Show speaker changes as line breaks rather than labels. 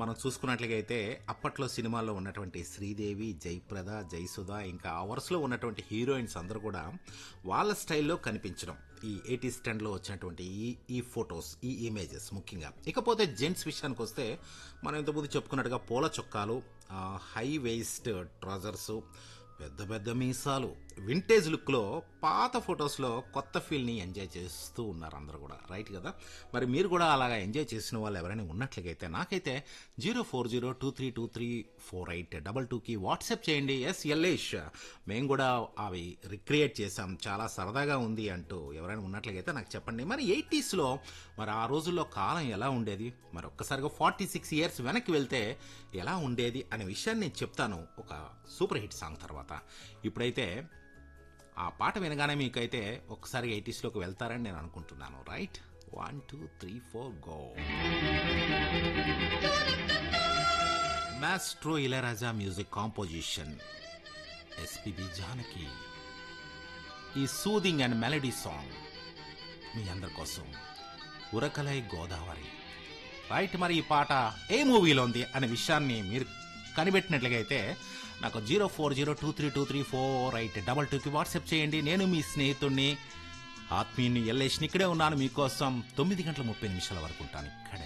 మనం చూసుకున్నట్లయితే అప్పట్లో సినిమాల్లో ఉన్నటువంటి శ్రీదేవి జయప్రద జయసుధ ఇంకా ఆ వరుసలో ఉన్నటువంటి హీరోయిన్స్ అందరూ కూడా వాళ్ళ స్టైల్లో కనిపించడం ఈ ఎయిటీస్ టెన్లో వచ్చినటువంటి ఈ ఈ ఫొటోస్ ఈ ఇమేజెస్ ముఖ్యంగా ఇకపోతే జెంట్స్ విషయానికి వస్తే మనం ఇంతకుముందు చెప్పుకున్నట్టుగా పూల చొక్కాలు హై వేస్ట్ ట్రౌజర్స్ పెద్ద పెద్ద మీసాలు వింటేజ్ లుక్లో పాత ఫొటోస్లో కొత్త ఫీల్ని ఎంజాయ్ చేస్తూ ఉన్నారు అందరూ కూడా రైట్ కదా మరి మీరు కూడా అలాగా ఎంజాయ్ చేసిన వాళ్ళు ఎవరైనా ఉన్నట్లయితే నాకైతే zero four zero two three two three four eight double టూకి వాట్సాప్ చేయండి ఎస్ ఎల్లేష్ మేము కూడా అవి రిక్రియేట్ చేసాం చాలా సరదాగా ఉంది అంటూ ఎవరైనా ఉన్నట్లయితే నాకు చెప్పండి మరి ఎయిటీస్లో మరి ఆ రోజుల్లో కాలం ఎలా ఉండేది మరి ఒక్కసారిగా ఫార్టీ సిక్స్ ఇయర్స్ వెనక్కి వెళ్తే ఎలా ఉండేది అనే విషయాన్ని నేను చెప్తాను ఒక సూపర్ హిట్ సాంగ్ తర్వాత ఇప్పుడైతే ఆ పాట వినగానే మీకైతే ఒకసారి ఎయిటీస్లోకి వెళ్తారని నేను అనుకుంటున్నాను right one two three four go maestro Ilaiyaraaja music composition SPB Janaki ఈ సూదింగ్ అండ్ మెలడీ సాంగ్ మీ అందరి కోసం ఉరకలై గోదావరి రైట్ మరి ఈ పాట ఏ మూవీలో ఉంది అనే విషయాన్ని మీరు కనిపెట్టినట్లుగా అయితే నాకు zero four zero two three two three four eight double టూకి వాట్సాప్ చేయండి నేను మీ స్నేహితుడిని ఆత్మీయుని ఎల్లేష్ని ఇక్కడే ఉన్నాను మీకోసం తొమ్మిది గంటల ముప్పై నిమిషాల వరకు ఉంటాను ఇక్కడే